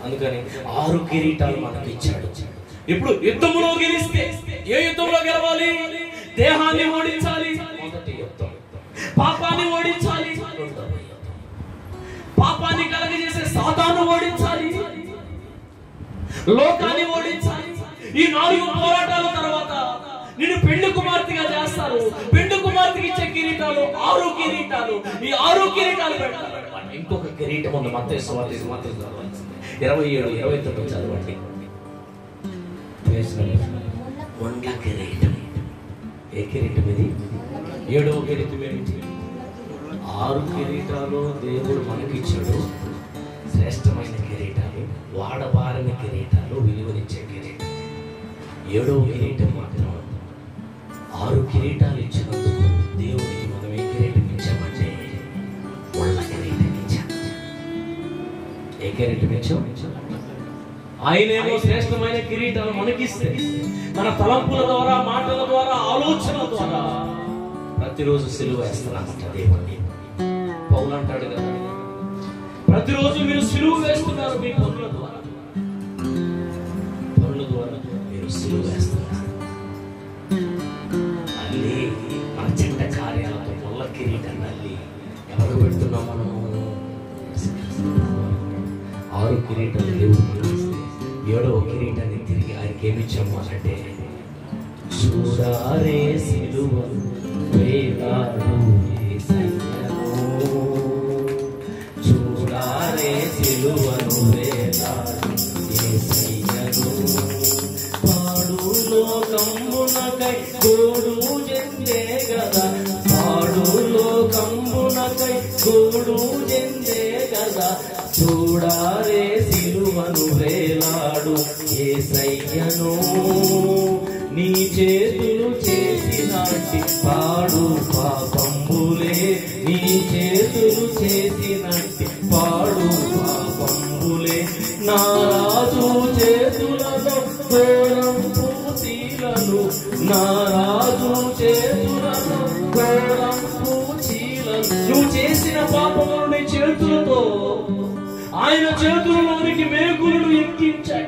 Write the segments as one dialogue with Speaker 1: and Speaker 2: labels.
Speaker 1: అందుకని ఆరు కిరీటాలు మనకి ఇచ్చాడు ఇప్పుడు యుద్ధములో గెలిస్తే ఏ యుద్ధంలో గెలవాలి దేహాన్ని ఓడించాలి మొదటి యుద్ధం పాపాన్ని ఓడించాలి రెండవ యుద్ధం పాపాన్ని కలగజేసే సాతాను ఓడించాలి లోకాన్ని ఓడించాలి ఈ నాలుగు పోరాటాల తర్వాత నిన్ను పెండు కుమార్తెగా చేస్తారు పెండు కుమార్తెకి ఇచ్చే కిరీటాలు ఆరు కిరీటాలు ఈ ఆరు కిరీటాలు పెడతారు ఇంకొక కిరీటం ఉంది మత ఇది మాత్రం చదవాల్సిందే ఇరవై ఏడు ఇరవై తొమ్మిది చదవండి వండ్ల కిరీటం ఏ కిరీటం ఇది ఏడవ కిరీటం ఏమిటి ఆరు కిరీటాలు దేవుడు మనకిచ్చాడు శ్రేష్టమైన కిరీటాలు వాడబారిన కిరీటాలు విలువనిచ్చే కిరీటం ఏడవ కిరీటం మాత్రం ఆరు కిరీటాలు ఇచ్చినందుకు దేవుడికి మనం ఏ కిరీటం ఇచ్చామంటే ముళ్ళ కిరీటం ఇచ్చాం ఏ కిరీటం ఇచ్చాం ఆయనేమో శ్రేష్టమైన కిరీటాలు మనకిస్తే మన తలంపుల ద్వారా మాటల ద్వారా ఆలోచనల ద్వారా ప్రతిరోజు సిలువ వేస్తున్నామంట దేవుణ్ణి పౌలు అంటాడు కదా ప్రతిరోజు మీరు సిలువ వేస్తున్నారు మీ పనుల ద్వారా పనుల ద్వారా మీరు సిలువ వేస్తున్నారు అల్లి మన చెడ్డ కార్యాలతో ముళ్ళ కిరీటాన్ని అల్లి ఎవరు పెడుతున్నాం మనము ఆరు కిరీటాలు దేవుడు మనకిస్తే ఏడవ కిరీటాన్ని తిరిగి ఆయనకి ఏమిచ్చాము అంటే చూడారే సిలువ వేలాడు యేసయ్యను. చూడారే సిలువను వేలాడు యేసయ్యను. పాడు లోకమునకై గోడు చెందే గదా పాడు లోకమునకై గోడు చెందే గదా చూడారే సిలువను వేలాడు ఏసయ్యను నీ చేతులు చేసినట్టి పాడు పాపంబులే నీ చేతులు చేసినట్టి పాడు పాపంబులే నా రాజు చేతులలో ఘోరం పూచీలను నా రాజు చేతులలో ఘోరం పూచీలను నువ్వు చేసిన పాపములు నీ చేతులతో ఆయన చేతులలోనికి మేకులను ఎక్కించాయి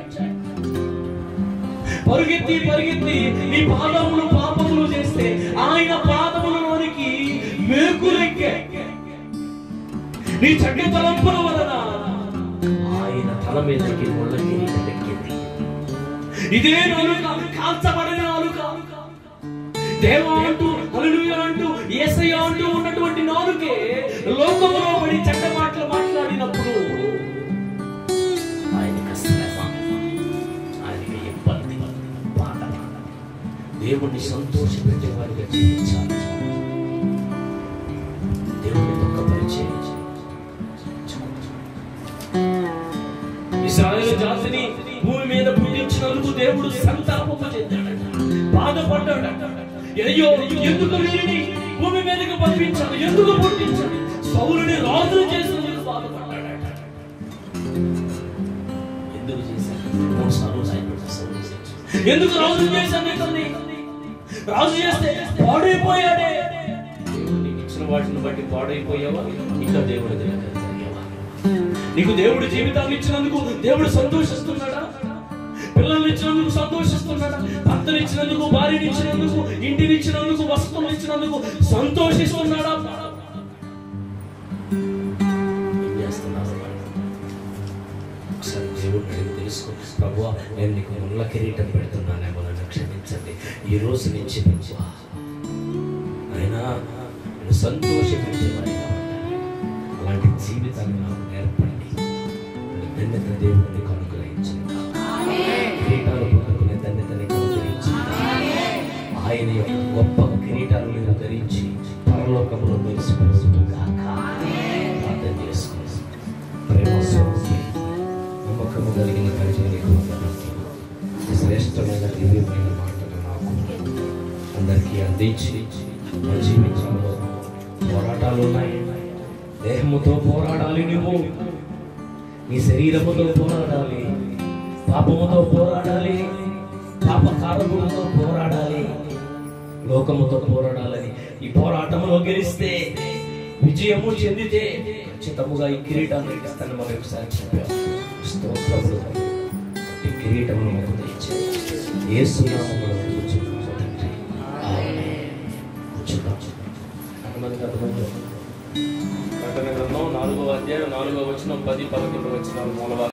Speaker 1: పరుగెత్తి పరుగెత్తి నీ పాదములు పాపములు చేస్తే ఆయన పాదములలోనికి మేకులెక్కాయి నీ చెడ్డ తలంపుల వలన ఆయన తల మీదకి ముళ్ళ కిరీటం ఎక్కింది ఇదే నాలుక కాల్చబడిన నాలుక దేవా అంటూ హల్లెలూయా అంటూ యేసయ్య అంటూ ఉన్నటువంటి నాలుకే లోకములో పడి చెడ్డ మాటలు మాట్లాడినప్పుడు ఆయనకి శ్రమ ఆయనకి ఇబ్బంది బాధ దేవుణ్ణి సంతోషపెట్టే వారిగా జీవించాలి దేవుని దుఃఖపరిచే ఇస్రాయేల్ జాతిని భూమి మీద పుట్టించినందుకు దేవుడు సంతాపము చెందాడట బాధపడ్డాడట అయ్యో ఎందుకు వీరిని భూమి మీదకి పంపించాడు ఎందుకు పుట్టించాడు సౌలుని రాజు చేసినందుకు బాధపడ్డాడట ఎందుకు చేశాడు మూడు సార్లు సాయపడ్డ సౌలు చేశాడు. ఎందుకు రాజు చేశాను ఇతన్ని రాజు చేస్తే పాడైపోయాడే దేవుడు నీకు ఇచ్చిన వాటిని బట్టి పాడైపోయావా ఇంకా దేవుడి దగ్గర జరిగేవా నీకు దేవుడు జీవితాన్ని ఇచ్చినందుకు దేవుడు సంతోషిస్తున్నాడా పిల్లల్ని ఇచ్చినందుకు సంతోషిస్తున్నాడా భర్తలు ఇచ్చినందుకు భార్యని ఇచ్చినందుకు ఇంటిని ఇచ్చినందుకు వస్తువులు ఇచ్చినందుకు సంతోషిస్తున్నాడా ఏం చేస్తున్నావు ఒకసారి దేవుడిని అడిగి తెలుసుకో ప్రభు నేను నీకు ముళ్ళ కిరీటం పెడుతున్నానేమో నన్ను క్షమించండి ఈ రోజు నుంచి ప్రభు అయినా నేను సంతోషపెట్టేవాడిగా ఉండాలి అలాంటి జీవితాన్ని నాకు నేర్పండి ధన్యత దేవుడిని అనుగ్రహించండి కిరీటాలు పొందుకునే ధన్యతని అనుగ్రహించండి ఆయన యొక్క గొప్ప కిరీటాలు మీరు ధరించి పరలోకంలో మెరిసిపోతుందాక ప్రార్థన చేసుకోవాలి ప్రేమ స్వరూపి నమ్మకము కలిగిన ప్రజలకు వందనాలు. ఈ శ్రేష్టమైన దివ్యమైన మాటలు నాకు అందరికీ అందించి నా జీవితంలో పోరాటాలు ఉన్నాయి దేహముతో పోరాడాలి నువ్వు నీ శరీరముతో పోరాడాలి పాపముతో పోరాడాలి పాప కారములతో పోరాడాలి లోకముతో పోరాడాలని ఈ పోరాటంలో గెలిస్తే విజయము చెందితే ఖచ్చితముగా ఈ కిరీటాన్ని ఇస్తాను మనం ఒకసారి చెప్పాము స్తోత్రములు ఈ కిరీటమును మాకు దయచేయి యేసు నామములో కూర్చున్నాము తండ్రి ఆమేన్. కూర్చున్నాం ఎంతమందికి అర్థమైందో? ప్రకటన గ్రంథం నాలుగో అధ్యాయం నాలుగో వచ్చిన పది పదకొండు వచ్చిన మూల